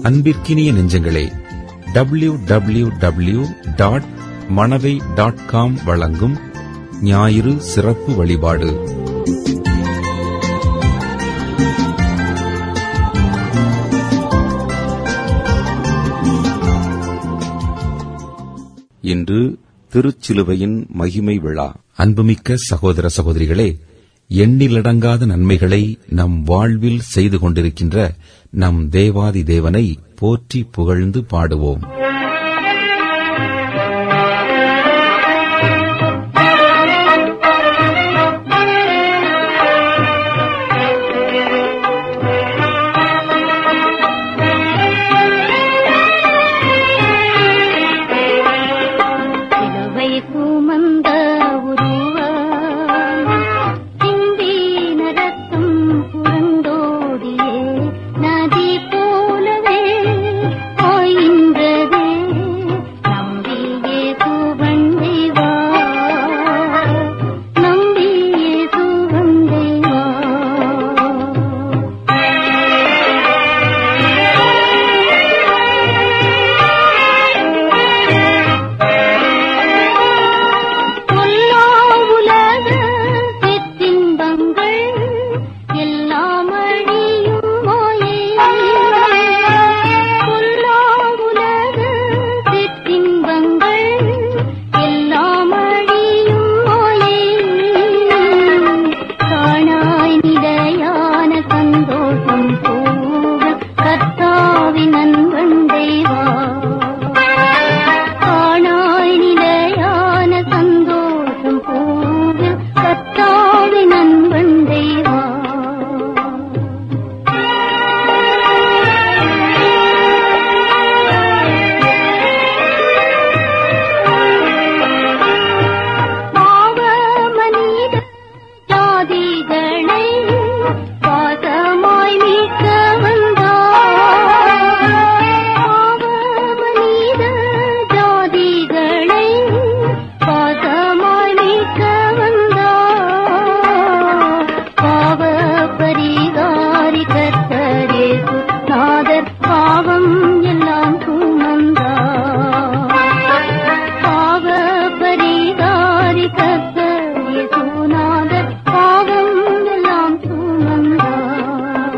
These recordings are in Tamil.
அன்பிற்கினிய நெஞ்சங்களே W W W dot Manavai dot com வழங்கும் ஞாயிறு சிறப்பு வழிபாடு இன்று திருச்சிலுவையின் மகிமை விழா அன்புமிக்க சகோதர சகோதரிகளே எண்ணிலடங்காத நன்மைகளை நம் வாழ்வில் செய்து கொண்டிருக்கின்ற நம் தேவாதி தேவனை போற்றி புகழ்ந்து பாடுவோம் சிலுவை சுமந்த உருவம் சிந்தின ரத்தம் புரண்டோடியே நதி போலவே பாய்கின்றதே நம்பியே சுவண்டை வா நம்பியே சுவண்டை வா பொல்லா உலக பெற்றின்பங்கள் எல்லாம் அழியும் மாயே. பொல்லா உலக பெற்றின்பங்கள் எல்லாம் அழியும் மாயே. காணாய் நிலையான சந்தோஷம் போக கர்த்தாவின் அன்பன் தெய்வா காணாய் நிலையான சந்தோஷம் போது கத்தாவி நண்பன் தெய்வா பாவ மனித ஜாதிகளை பாசமாய் மீட்க வந்தார் பாவ மனித ஜாதிகளை பாசமாய் மீட்க வந்தார் பாவ பரிகாரி கர்த்தரே நாதர் பாவம் எல்லாம் சுமந்தார் பாவ பரிகாரி கர்த்தரே சுநாதர் பாவம் எல்லாம் சுமந்தார்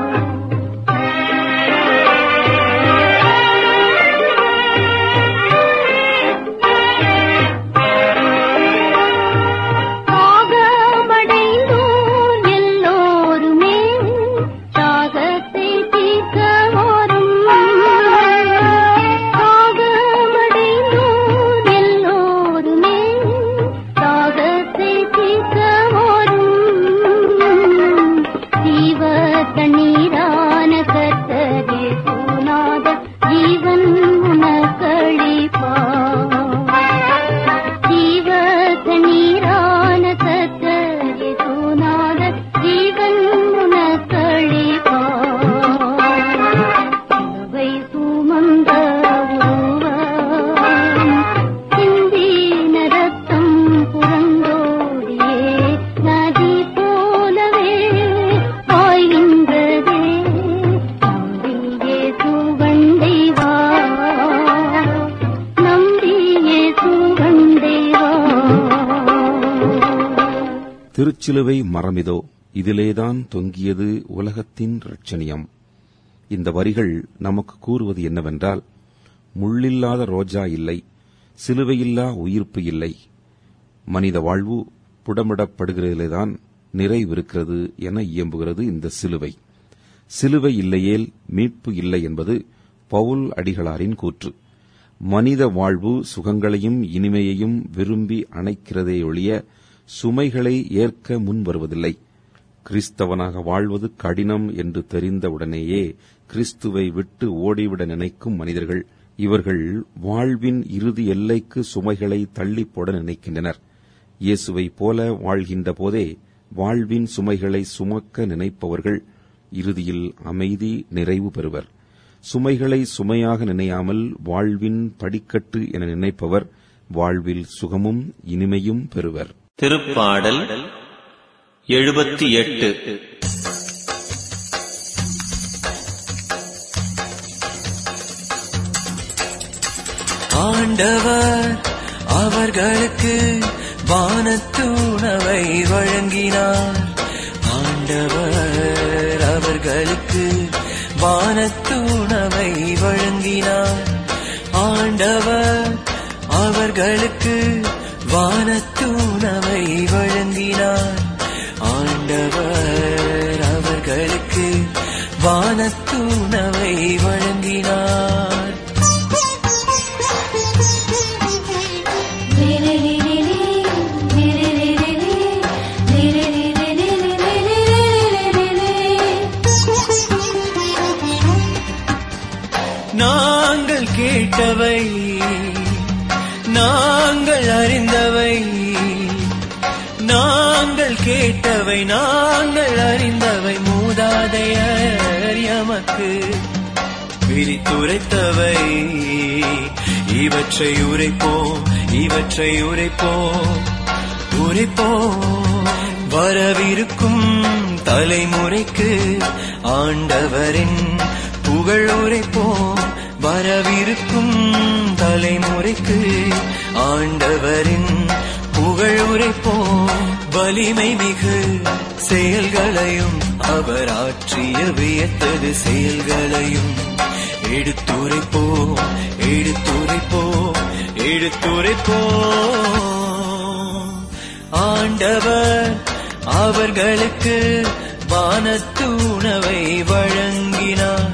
தாகமடைந்தோர் எல்லோருமே தாகத்தை தீர்க்க வரும் தாகமடைந்தோர் எல்லோருமே தாகத்தை தீர்க்க வரும் ஜீவ தண்ணீரான கர்த்தரே சுனாத ஜீவன் உனக்களிப்பா ஜீவ தண்ணீரான கர்த்தரே சுனாத ஜீவன் உனக்களிப்பா சிலுவை சுமந்த உருவம் சிந்தின ரத்தம் புரண்டோடியே நதி போலவே பாய்கின்றதே நம்பியே சுவண்டை வா நம்பியே சுவண்டை வா திருச்சிலுவை மரமிதோ இதிலேதான் தொங்கியது உலகத்தின் ரட்சணியம் இந்த வரிகள் நமக்கு கூறுவது என்னவென்றால் முள்ளில்லாத ரோஜா இல்லை சிலுவையில்லா உயிர்ப்பு இல்லை மனித வாழ்வு புடமிடப்படுகிறதிலேதான் நிறைவிருக்கிறது என இயம்புகிறது இந்த சிலுவை சிலுவை இல்லையேல் மீட்பு இல்லை என்பது பவுல் அடிகளாரின் கூற்று மனித வாழ்வு சுகங்களையும் இனிமையையும் விரும்பி அணைக்கிறதே ஒழிய சுமைகளை ஏற்க முன் வருவதில்லை கிறிஸ்தவனாக வாழ்வது கடினம் என்று தெரிந்தவுடனேயே கிறிஸ்துவை விட்டு ஓடிவிட நினைக்கும் மனிதர்கள் இவர்கள் வாழ்வின் இறுதி எல்லைக்கு சுமைகளை தள்ளிப் போட நினைக்கின்றனர் இயேசுவைப் போல வாழ்கின்ற போதே வாழ்வின் சுமைகளை சுமக்க நினைப்பவர்கள் இறுதியில் அமைதி நிறைவு பெறுவர் சுமைகளை சுமையாக நினையாமல் வாழ்வின் படிக்கட்டு என நினைப்பவர் வாழ்வில் சுகமும் இனிமையும் பெறுவர் திருப்பாடல் எழுபத்தி எட்டு ஆண்டவர் அவர்களுக்கு வானத்து உணவை வழங்கினார் ஆண்டவர் அவர்களுக்கு வானத்து உணவை வழங்கினார் ஆண்டவர் அவர்களுக்கு வானத்து உணவை வழங்கினார் ஆண்டவர் அவர்களுக்கு வானத்து உணவை வழங்கினார் நாங்கள் கேட்டவை நாங்கள் அறிந்தவை நாங்கள் கேட்டவை நாங்கள் அறிந்தவை மூதாதையர் எமக்கு விரித்துரைத்தவை இவற்றை உரைப்போம் இவற்றை உரைப்போம் உரைப்போம் வரவிருக்கும் தலைமுறைக்கு ஆண்டவரின் புகழ் உரைப்போம் வரவிருக்கும் தலைமுறைக்கு ஆண்டவரின் புகழ் உரைப்போம் வலிமை மிகு செயல்களையும் அவர் ஆற்றிய வியத்தகு செயல்களையும் எடுத்துரைப்போம் எடுத்துரைப்போம் எடுத்துரைப்போம் ஆண்டவர் அவர்களுக்கு வானத்து உணவை வழங்கினார்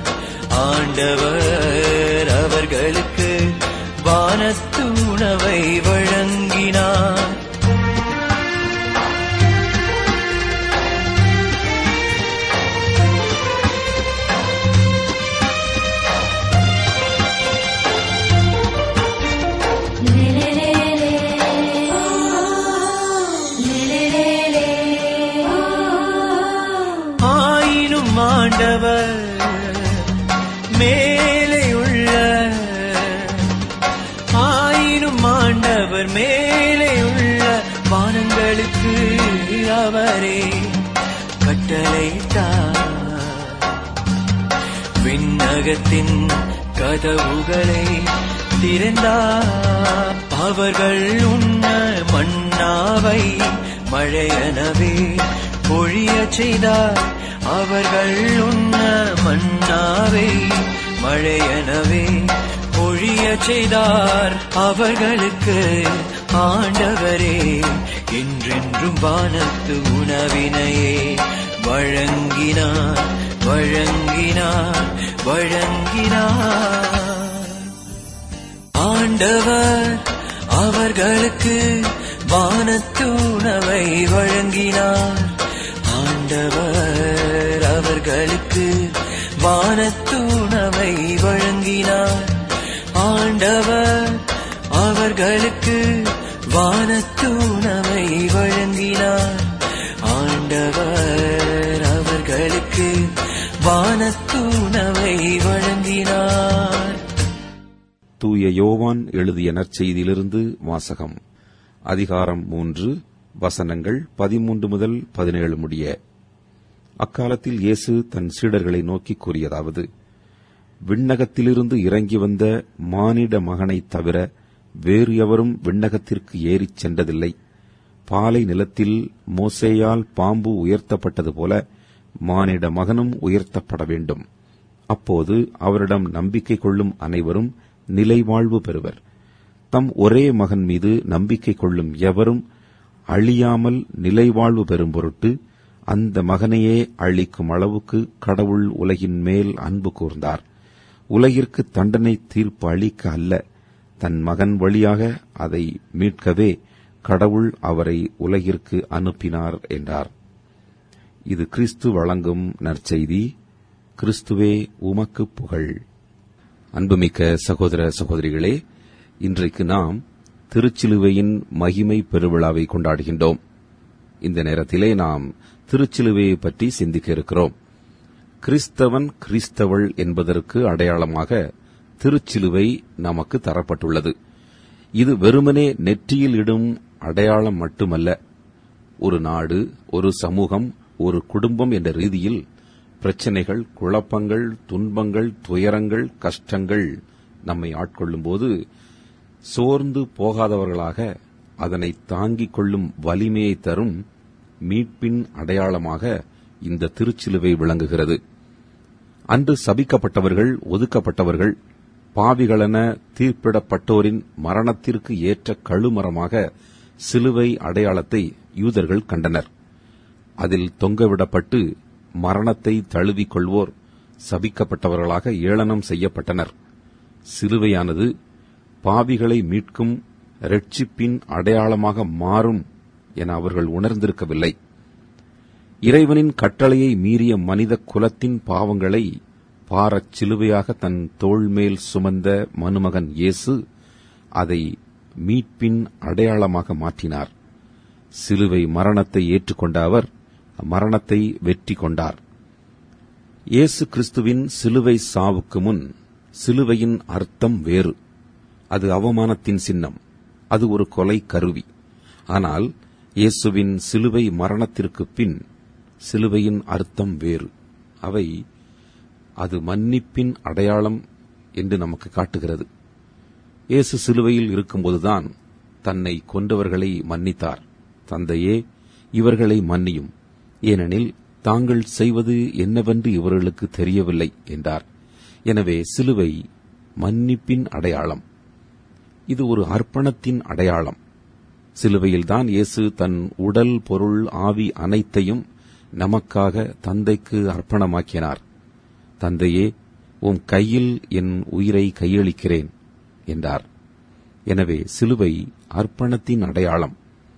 ஆண்டவர் அவர்களுக்கு வானத்து உணவை வழங்கினார் ஆயினும் ஆண்டவர் மேலே உள்ள ஆயினும் ஆண்டவர் மேலே உள்ள வானங்களுக்கு அவரே கட்டளையிட்டார் விண்ணகத்தின் கதவுகளை திறந்தார் அவர்கள் உண்ண மன்னாவை மழையனவே பொழிய செய்தார் அவர்கள் உண்ண மன்னாவை மழையனவே பொழிய செய்தார் அவர்களுக்கு ஆண்டவரே என்றென்றும் வானத்து உணவினையே வழங்கினார் வழங்கினார் வழங்கினார் ஆண்டவர் அவர்களுக்கு வானத்து உணவை வழங்கினார் ஆண்டவர் அவர்களுக்கு வானத்து உணவை வழங்கினார் ஆண்டவர் அவர்களுக்கு வானத்து உணவை வழங்கினார் ஆண்டவர் அவர்களுக்கு வானத்து உணவை வழங்கினார் தூய யோவான் எழுதிய நற்செய்தியிலிருந்து வாசகம் அதிகாரம் மூன்று வசனங்கள் பதிமூன்று முதல் பதினேழு முடிய அக்காலத்தில் இயேசு தன் சீடர்களை நோக்கி கூறியதாவது விண்ணகத்திலிருந்து இறங்கி வந்த மானிட மகனைத் தவிர வேறு எவரும் விண்ணகத்திற்கு ஏறிச் சென்றதில்லை பாலை நிலத்தில் மோசேயால் பாம்பு உயர்த்தப்பட்டது போல மானிட மகனும் உயர்த்தப்பட வேண்டும் அப்போது அவரிடம் நம்பிக்கை கொள்ளும் அனைவரும் நிலைவாழ்வு பெறுவர் தம் ஒரே மகன் மீது நம்பிக்கை கொள்ளும் எவரும் அழியாமல் நிலைவாழ்வு பெறும் பொருட்டு அந்த மகனையே அழிக்கும் அளவுக்கு கடவுள் உலகின் மேல் அன்பு கூர்ந்தார் உலகிற்கு தண்டனை தீர்ப்பு அளிக்க அல்ல தன் மகன் வழியாக அதை மீட்கவே கடவுள் அவரை உலகிற்கு அனுப்பினார் என்றார் இது கிறிஸ்து வழங்கும் நற்செய்தி கிறிஸ்துவே உமக்கு புகழ் அன்புமிக்க சகோதர சகோதரிகளே இன்றைக்கு நாம் திருச்சிலுவையின் மகிமை பெருவிழாவை கொண்டாடுகின்றோம் இந்த நேரத்திலே நாம் திருச்சிலுவையை பற்றி சிந்திக்க இருக்கிறோம் கிறிஸ்தவன் கிறிஸ்தவள் என்பதற்கு அடையாளமாக திருச்சிலுவை நமக்கு தரப்பட்டுள்ளது இது வெறுமனே நெற்றியில் இடும் அடையாளம் மட்டுமல்ல ஒரு நாடு ஒரு சமூகம் ஒரு குடும்பம் என்ற ரீதியில் பிரச்சனைகள் குழப்பங்கள் துன்பங்கள் துயரங்கள் கஷ்டங்கள் நம்மை ஆட்கொள்ளும்போது சோர்ந்து போகாதவர்களாக அதனை தாங்கிக் கொள்ளும் வலிமையை தரும் மீட்பின் அடையாளமாக இந்த திருச்சிலுவை விளங்குகிறது அன்று சபிக்கப்பட்டவர்கள் ஒதுக்கப்பட்டவர்கள் பாவிகளென தீர்ப்பிடப்பட்டோரின் மரணத்திற்கு ஏற்ற கழுமரமாக சிலுவை அடையாளத்தை யூதர்கள் கண்டனர் அதில் தொங்கவிடப்பட்டு மரணத்தை தழுவிக் கொள்வோர் சபிக்கப்பட்டவர்களாக ஏளனம் செய்யப்பட்டனர் சிலுவையானது பாவிகளை மீட்கும் இரட்சிப்பின் அடையாளமாக மாறும் என அவர்கள் உணர்ந்திருக்கவில்லை இறைவனின் கட்டளையை மீறிய மனித குலத்தின் பாவங்களை பாரச் சிலுவையாக தன் தோள்மேல் சுமந்த மனுமகன் இயேசு அதை மீட்பின் அடையாளமாக மாற்றினார் சிலுவை மரணத்தை ஏற்றுக்கொண்ட அவர் மரணத்தை வெற்றி கொண்டார் இயேசு கிறிஸ்துவின் சிலுவை சாவுக்கு முன் சிலுவையின் அர்த்தம் வேறு அது அவமானத்தின் சின்னம் அது ஒரு கொலை கருவி ஆனால் இயேசுவின் சிலுவை மரணத்திற்கு பின் சிலுவையின் அர்த்தம் வேறு அவை அது மன்னிப்பின் அடையாளம் என்று நமக்கு காட்டுகிறது இயேசு சிலுவையில் இருக்கும்போதுதான் தன்னை கொன்றவர்களை மன்னித்தார் தந்தையே இவர்களை மன்னியும் ஏனெனில் தாங்கள் செய்வது என்னவென்று இவர்களுக்கு தெரியவில்லை என்றார் எனவே சிலுவை மன்னிப்பின் அடையாளம் இது ஒரு அர்ப்பணத்தின் அடையாளம் சிலுவையில்தான் இயேசு தன் உடல் பொருள் ஆவி அனைத்தையும் நமக்காக தந்தைக்கு அர்ப்பணமாக்கினார் தந்தையே உம் கையில் என் உயிரை கையளிக்கிறேன் என்றார் எனவே சிலுவை அர்ப்பணத்தின் அடையாளம்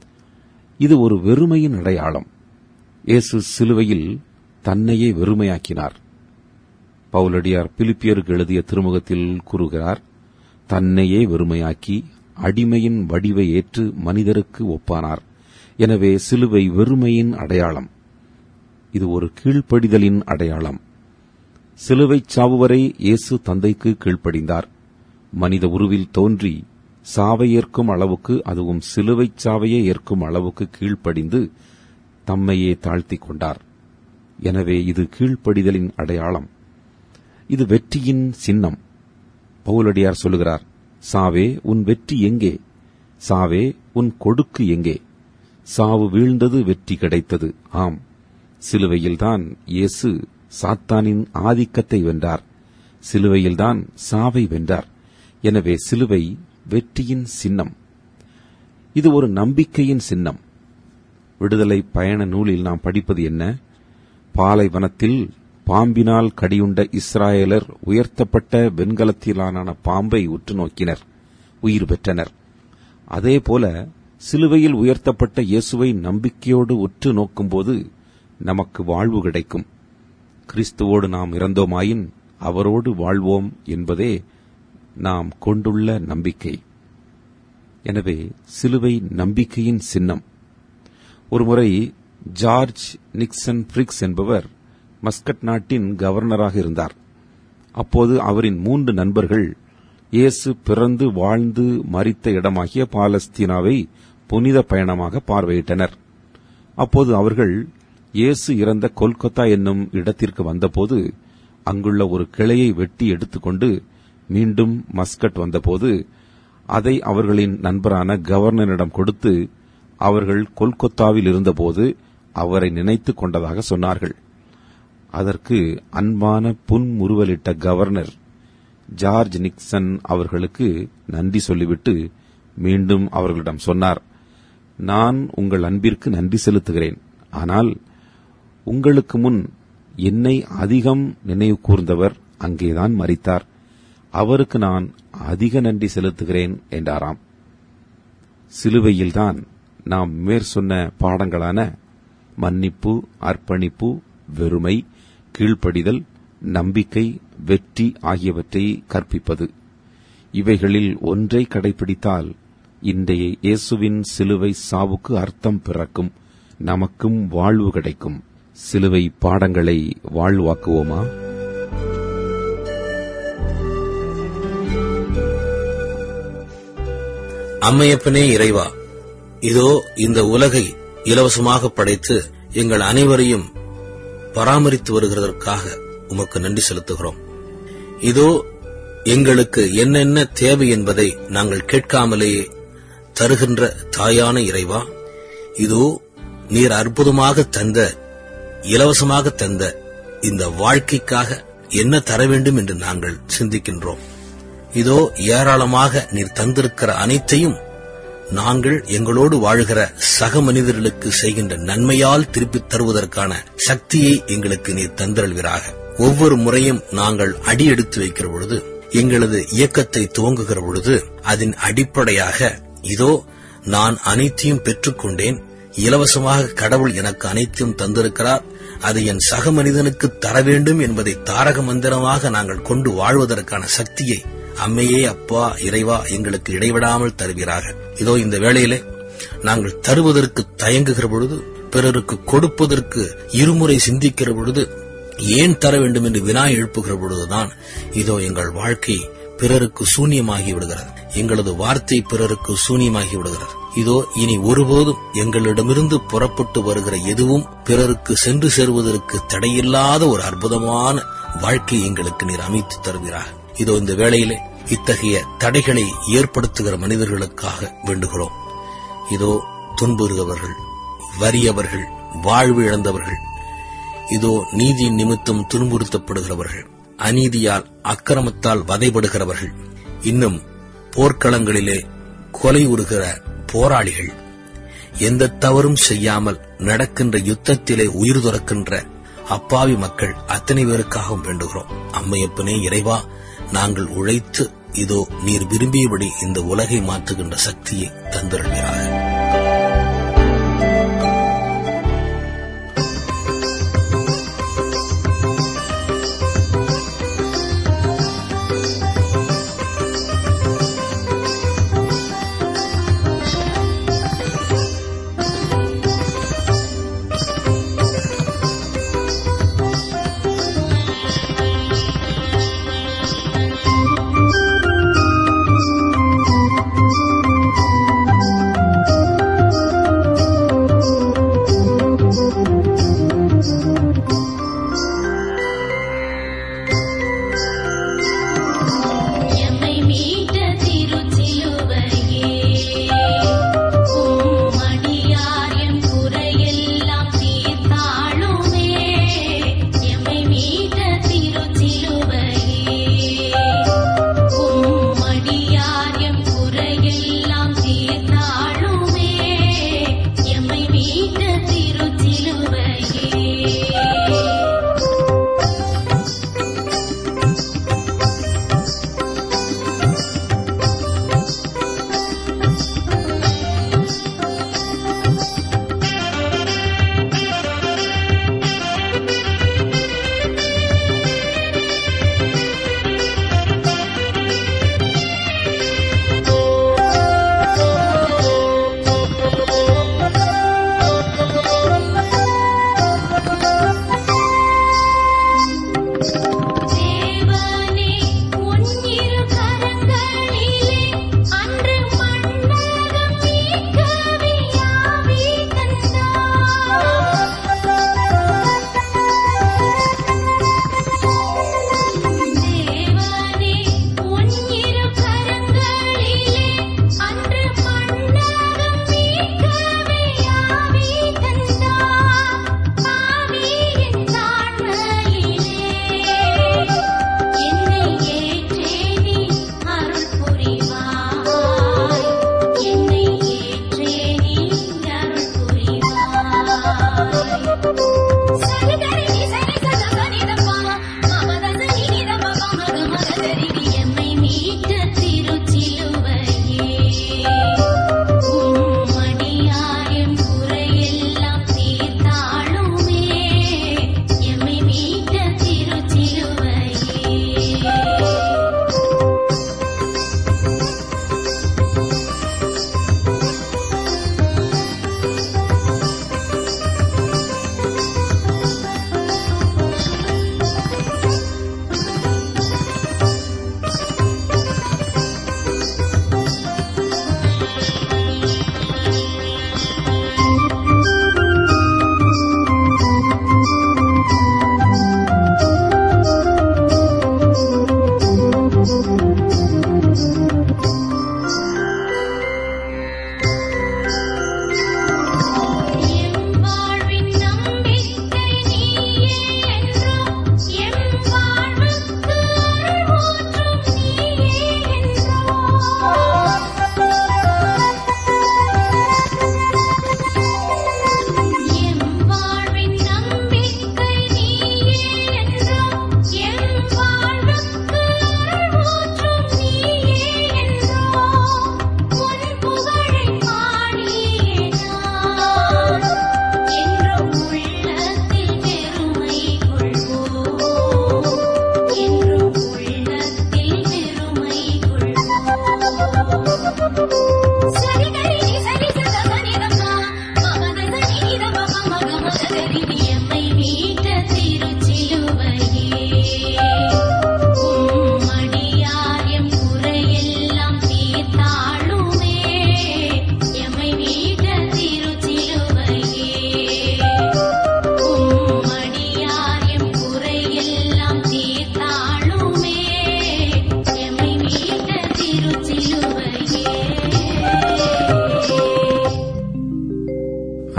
இது ஒரு வெறுமையின் அடையாளம் இயேசு சிலுவையில் தன்னையே வெறுமையாக்கினார் பவுலடியார் பிலிப்பியருக்கு எழுதிய திருமுகத்தில் கூறுகிறார் தன்னையே வெறுமையாக்கி அடிமையின் வடிவை ஏற்று மனிதருக்கு ஒப்பானார் எனவே சிலுவை வெறுமையின் அடையாளம் இது ஒரு கீழ்ப்படிதலின் அடையாளம் சிலுவைச் சாவு வரை இயேசு தந்தைக்கு கீழ்ப்படிந்தார் மனித உருவில் தோன்றி சாவை ஏற்கும் அளவுக்கு அதுவும் சிலுவைச் சாவையே ஏற்கும் அளவுக்கு கீழ்ப்படிந்து தம்மையே தாழ்த்திக் கொண்டார் எனவே இது கீழ்ப்படிதலின் அடையாளம் இது வெற்றியின் சின்னம் பவுலடியார் சொல்லுகிறார் சாவே உன் வெற்றி எங்கே சாவே உன் கொடுக்கு எங்கே சாவு வீழ்ந்தது வெற்றி கிடைத்தது ஆம் சிலுவையில்தான் இயேசு சாத்தானின் ஆதிக்கத்தை வென்றார் சிலுவையில்தான் சாவை வென்றார் எனவே சிலுவை வெற்றியின் சின்னம் இது ஒரு நம்பிக்கையின் சின்னம் விடுதலை பயண நூலில் நாம் படிப்பது என்ன பாலைவனத்தில் பாம்பினால் கடியுண்ட இஸ்ராயலர் உயர்த்தப்பட்ட வெண்கலத்திலான பாம்பை உற்று நோக்கினர் உயிர் பெற்றனர் அதேபோல சிலுவையில் உயர்த்தப்பட்ட இயேசுவை நம்பிக்கையோடு உற்று நோக்கும்போது நமக்கு வாழ்வு கிடைக்கும் கிறிஸ்துவோடு நாம் இறந்தோமாயின் அவரோடு வாழ்வோம் என்பதே நாம் கொண்டுள்ள நம்பிக்கை எனவே சிலுவை நம்பிக்கையின் சின்னம் ஒருமுறை ஜார்ஜ் நிக்சன் பிரிக்ஸ் என்பவர் மஸ்கட் நாட்டின் கவர்னராக இருந்தார் அப்போது அவரின் மூன்று நண்பர்கள் இயேசு பிறந்து வாழ்ந்து மரித்த இடமாகிய பாலஸ்தீனாவை புனித பயணமாக பார்வையிட்டனர் அப்போது அவர்கள் இயேசு இறந்த கொல்கத்தா என்னும் இடத்திற்கு வந்தபோது அங்குள்ள ஒரு கிளையை வெட்டி எடுத்துக்கொண்டு மீண்டும் மஸ்கட் வந்தபோது அதை அவர்களின் நண்பரான கவர்னரிடம் கொடுத்து அவர்கள் கொல்கத்தாவில் இருந்தபோது அவரை நினைத்துக் கொண்டதாக சொன்னார்கள் அதற்கு அன்பான புன்முறுவலிட்ட கவர்னர் ஜார்ஜ் நிக்சன் அவர்களுக்கு நன்றி சொல்லிவிட்டு மீண்டும் அவர்களிடம் சொன்னார் நான் உங்கள் அன்பிற்கு நன்றி செலுத்துகிறேன் ஆனால் உங்களுக்கு முன் என்னை அதிகம் நினைவு கூர்ந்தவர் அங்கேதான் மறித்தார் அவருக்கு நான் அதிக நன்றி செலுத்துகிறேன் என்றாராம் சிலுவையில்தான் நாம் மேற்சொன்ன பாடங்களான மன்னிப்பு அர்ப்பணிப்பு வெறுமை கீழ்ப்படிதல் நம்பிக்கை வெற்றி ஆகியவற்றை கற்பிப்பது இவைகளில் ஒன்றை கடைபிடித்தால் இன்றைய இயேசுவின் சிலுவை சாவுக்கு அர்த்தம் பிறக்கும் நமக்கும் வாழ்வு கிடைக்கும் சிலுவை பாடங்களை வாழ்வாக்குவோமா அம்மையப்பனே இறைவா இதோ இந்த உலகை இலவசமாக படைத்து எங்கள் அனைவரையும் பராமரித்து வருகிறதற்காக உமக்கு நன்றி செலுத்துகிறோம் இதோ எங்களுக்கு என்னென்ன தேவை என்பதை நாங்கள் கேட்காமலேயே தருகின்ற தாயான இறைவா இதோ நீர் அற்புதமாக தந்த இலவசமாக தந்த இந்த வாழ்க்கைக்காக என்ன தர வேண்டும் என்று நாங்கள் சிந்திக்கின்றோம் இதோ ஏராளமாக நீர் தந்திருக்கிற அனைத்தையும் நாங்கள் எங்களோடு வாழ்கிற சக மனிதர்களுக்கு செய்கின்ற நன்மையால் திருப்பித் தருவதற்கான சக்தியை எங்களுக்கு நீர் தந்தருள்வீராக ஒவ்வொரு முறையும் நாங்கள் அடி எடுத்து வைக்கிற பொழுது எங்களது இயக்கத்தை துவங்குகிற பொழுது அதன் அடிப்படையாக இதோ நான் அனைத்தையும் பெற்றுக்கொண்டேன் இலவசமாக கடவுள் எனக்கு அனைத்தையும் தந்திருக்கிறார் அது என் சக மனிதனுக்கு தர வேண்டும் என்பதை தாரக மந்திரமாக நாங்கள் கொண்டு வாழ்வதற்கான சக்தியை அம்மையே அப்பா இறைவா எங்களுக்கு இடைவிடாமல் தருவீராக இதோ இந்த வேளையிலே நாங்கள் தருவதற்கு தயங்குகிற பொழுது பிறருக்கு கொடுப்பதற்கு இருமுறை சிந்திக்கிற பொழுது ஏன் தர வேண்டும் என்று வினா எழுப்புகிற பொழுதுதான் இதோ எங்கள் வாழ்க்கை பிறருக்கு சூன்யமாகி விடுகிறது எங்களது வார்த்தை பிறருக்கு சூன்யமாகி விடுகிறது இதோ இனி ஒருபோதும் எங்களிடமிருந்து புறப்பட்டு வருகிற எதுவும் பிறருக்கு சென்று சேருவதற்கு தடையில்லாத ஒரு அற்புதமான வாழ்க்கை எங்களுக்கு நீர் அமைத்து தருவீராக இதோ இந்த வேளையிலே இத்தகைய தடைகளை ஏற்படுத்துகிற மனிதர்களுக்காக வேண்டுகிறோம் இதோ துன்புறுகிறவர்கள் வறியவர்கள் வாழ்வு இழந்தவர்கள் இதோ நீதி நிமித்தம் துன்புறுத்தப்படுகிறவர்கள் அநீதியால் அக்கிரமத்தால் வதைபடுகிறவர்கள் இன்னும் போர்க்களங்களிலே கொலை உறுகிற போராளிகள் எந்த தவறும் செய்யாமல் நடக்கின்ற யுத்தத்திலே உயிர் துறக்கின்ற அப்பாவி மக்கள் அத்தனை பேருக்காகவும் வேண்டுகிறோம் அம்மையப்பனே இறைவா நாங்கள் உழைத்து இதோ நீர் விரும்பியபடி இந்த உலகை மாற்றுகின்ற சக்தியை தந்திருக்கிறார் ஆ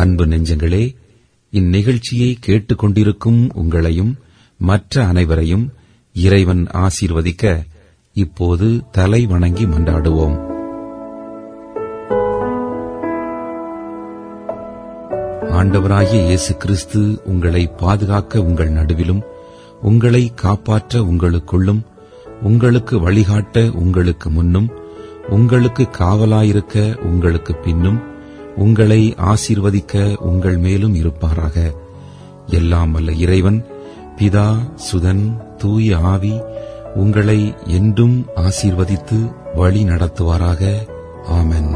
அன்பு நெஞ்சங்களே இந்நிகழ்ச்சியை கேட்டுக்கொண்டிருக்கும் உங்களையும் மற்ற அனைவரையும் இறைவன் ஆசீர்வதிக்க இப்போது தலை வணங்கி மன்றாடுவோம் ஆண்டவராகிய இயேசு கிறிஸ்து உங்களை பாதுகாக்க உங்கள் நடுவிலும் உங்களை காப்பாற்ற உங்களுக்குள்ளும் உங்களுக்கு வழிகாட்ட உங்களுக்கு முன்னும் உங்களுக்கு காவலாயிருக்க உங்களுக்கு பின்னும் உங்களை ஆசீர்வதிக்க உங்கள் மேலும் இருப்பாராக எல்லாம் வல்ல இறைவன் பிதா சுதன் தூய ஆவி உங்களை என்றும் ஆசீர்வதித்து வழி நடத்துவாராக ஆமென்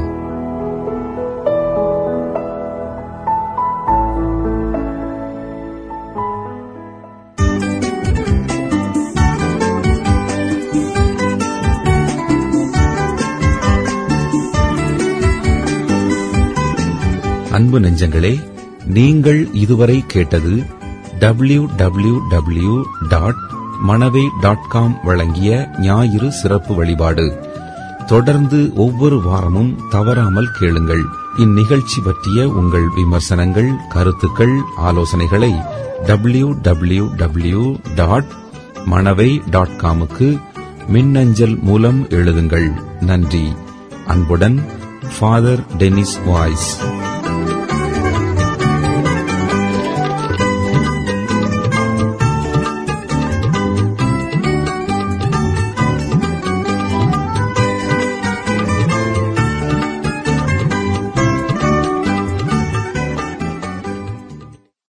அன்பு நெஞ்சங்களே நீங்கள் இதுவரை கேட்டது W W W dot Manavai dot com வழங்கிய ஞாயிறு சிறப்பு வழிபாடு தொடர்ந்து ஒவ்வொரு வாரமும் தவறாமல் கேளுங்கள் இந்நிகழ்ச்சி பற்றிய உங்கள் விமர்சனங்கள் கருத்துக்கள் ஆலோசனைகளை W W W dot Manavai dot காமுக்கு மின்னஞ்சல் மூலம் எழுதுங்கள் நன்றி அன்புடன் ஃபாதர் டெனிஸ் வாய்ஸ்